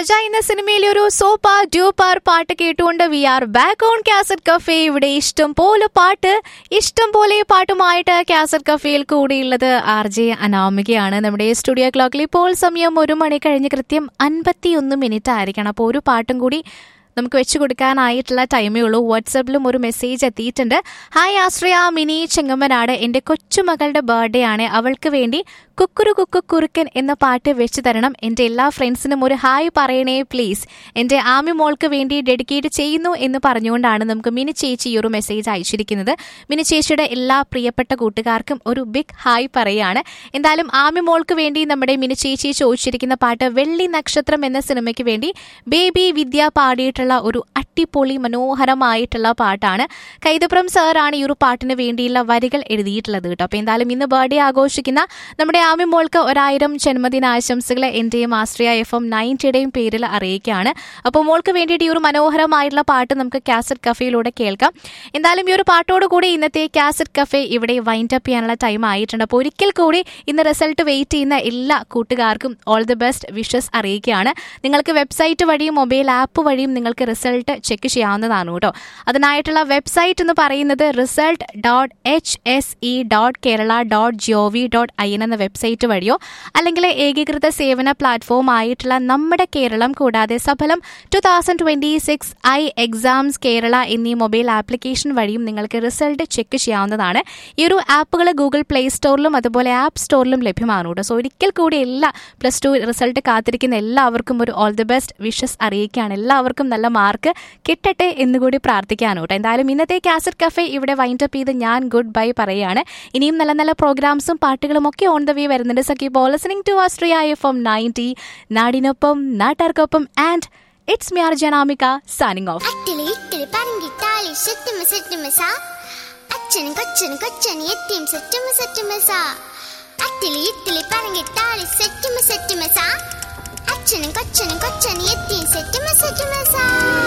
പ്രജ എന്ന സിനിമയിലെ ഒരു സൂപ്പർ ഡ്യൂപ്പർ പാട്ട് കേട്ടുകൊണ്ട് we are back on cassette cafe ഇവിടെ ഇഷ്ടം പോലെ പാട്ട് ഇഷ്ടം പോലെ പാട്ടുമായിട്ട് കാസറ്റ് കഫേയിൽ കൂടിയുള്ളത് ആർ ജെ അനാമികയാണ് നമ്മുടെ സ്റ്റുഡിയോ ക്ലോക്കിൽ ഇപ്പോൾ സമയം ഒരു മണി കഴിഞ്ഞ് കൃത്യം അൻപത്തിയൊന്ന് മിനിറ്റ് ആയിരിക്കണം അപ്പോൾ ഒരു പാട്ടും കൂടി നമുക്ക് വെച്ചു കൊടുക്കാനായിട്ടുള്ള ടൈമേ ഉള്ളൂ വാട്സപ്പിലും ഒരു മെസ്സേജ് എത്തിയിട്ടുണ്ട് ഹായ് ആശ്രയ മിനി ചെങ്ങമ്മനാട് എൻ്റെ കൊച്ചുമകളുടെ ബർത്ത്ഡേ ആണ് അവൾക്ക് വേണ്ടി കുക്കുരു കുക്കു കുറുക്കൻ എന്ന പാട്ട് വെച്ച് തരണം എൻ്റെ എല്ലാ ഫ്രണ്ട്സിനും ഒരു ഹായ് പറയണേ പ്ലീസ് എൻ്റെ ആമി മോൾക്ക് വേണ്ടി ഡെഡിക്കേറ്റ് ചെയ്യുന്നു എന്ന് പറഞ്ഞുകൊണ്ടാണ് നമുക്ക് മിനി ചേച്ചി ഈ ഒരു മെസ്സേജ് അയച്ചിരിക്കുന്നത് മിനി ചേച്ചിയുടെ എല്ലാ പ്രിയപ്പെട്ട കൂട്ടുകാർക്കും ഒരു ബിഗ് ഹായ് പറയാണ് എന്തായാലും ആമി മോൾക്ക് വേണ്ടി നമ്മുടെ മിനി ചേച്ചി ചോദിച്ചിരിക്കുന്ന പാട്ട് വെള്ളി നക്ഷത്രം എന്ന സിനിമയ്ക്ക് വേണ്ടി ബേബി വിദ്യ പാടിയിട്ടുള്ള ഒരു അട്ടിപ്പൊളി മനോഹരമായിട്ടുള്ള പാട്ടാണ് കൈതപ്രം സാറാണ് ഈ ഒരു പാട്ടിന് വേണ്ടിയുള്ള വരികൾ എഴുതിയിട്ടുള്ളത് കേട്ടോ അപ്പോൾ എന്തായാലും ഇന്ന് ബർത്ത്ഡേ ആഘോഷിക്കുന്ന നമ്മുടെ ആമി മോൾക്ക് ഒരായിരം ജന്മദിനാശംസകൾ എൻ്റെയും ആശ്രയ എഫ് എം നയൻറ്റിയുടെയും പേരിൽ അറിയിക്കുകയാണ് അപ്പോൾ മോൾക്ക് വേണ്ടിയിട്ട് ഈ ഒരു മനോഹരമായിട്ടുള്ള പാട്ട് നമുക്ക് കാസറ്റ് കഫേയിലൂടെ കേൾക്കാം എന്തായാലും ഈ ഒരു പാട്ടോട് കൂടി ഇന്നത്തെ കാസറ്റ് കഫേ ഇവിടെ വൈൻഡ് അപ്പ് ചെയ്യാനുള്ള ടൈം ആയിട്ടുണ്ട് അപ്പോൾ ഒരിക്കൽ കൂടി ഇന്ന് റിസൾട്ട് വെയിറ്റ് ചെയ്യുന്ന എല്ലാ കൂട്ടുകാർക്കും ഓൾ ദി ബെസ്റ്റ് വിഷസ് അറിയിക്കുകയാണ് നിങ്ങൾക്ക് വെബ്സൈറ്റ് വഴിയും മൊബൈൽ ആപ്പ് വഴിയും നിങ്ങൾക്ക് റിസൾട്ട് ചെക്ക് ചെയ്യാവുന്നതാണ് കേട്ടോ അതിനായിട്ടുള്ള വെബ്സൈറ്റ് എന്ന് പറയുന്നത് result dot H S E dot Kerala dot G O V dot I N എന്ന വെബ്സൈറ്റ് വഴിയോ അല്ലെങ്കിൽ ഏകീകൃത സേവന പ്ലാറ്റ്ഫോം ആയിട്ടുള്ള നമ്മുടെ കേരളം കൂടാതെ Saphalam two thousand twenty six I exams Kerala എന്നീ മൊബൈൽ ആപ്ലിക്കേഷൻ വഴിയും നിങ്ങൾക്ക് റിസൾട്ട് ചെക്ക് ചെയ്യാവുന്നതാണ് ഈ ഒരു ആപ്പുകൾ ഗൂഗിൾ പ്ലേ സ്റ്റോറിലും അതുപോലെ ആപ്പ് സ്റ്റോറിലും ലഭ്യമാണ് കേട്ടോ സോ ഒരിക്കൽ കൂടി എല്ലാ പ്ലസ് ടു റിസൾട്ട് കാത്തിരിക്കുന്ന എല്ലാവർക്കും ഒരു ഓൾ ദി ബെസ്റ്റ് വിഷസ് അറിയിക്കുകയാണ് എല്ലാവർക്കും നല്ല മാർക്ക് കിട്ടട്ടെ എന്നുകൂടി പ്രാർത്ഥിക്കാണ് കേട്ടോ എന്തായാലും ഇന്നത്തെ കാസറ്റ് കഫേ ഇവിടെ വൈൻഡ് അപ്പ് ചെയ്ത് ഞാൻ ഗുഡ് ബൈ പറയുകയാണ് ഇനിയും നല്ല നല്ല പ്രോഗ്രാംസും പാട്ടുകളും ഒക്കെ ഓൺ ദ വേ വരുന്നുണ്ട് so keep listening to Astria F M ninety നാടിനൊപ്പം നാട്ടാർക്കൊപ്പം ആൻഡ് ഇറ്റ്സ് മിയാർ ജനാമിക സൈനിങ് ഓഫ് അട്ടിളി ഇട്ടിളി പറങ്കിട്ടാളി സെറ്റുമ സെറ്റുമ സാ അച്ഛനും കൊച്ചനും കൊച്ചനും എത്തിയും സെറ്റുമ സെറ്റുമ സാ അട്ടിളി ഇട്ടിളി പറങ്കിട്ടാളി സെറ്റുമ സെറ്റുമ സാ അച്ഛനും കൊച്ചനും കൊച്ചനും എത്തിയും സെറ്റുമ സെറ്റുമ സാ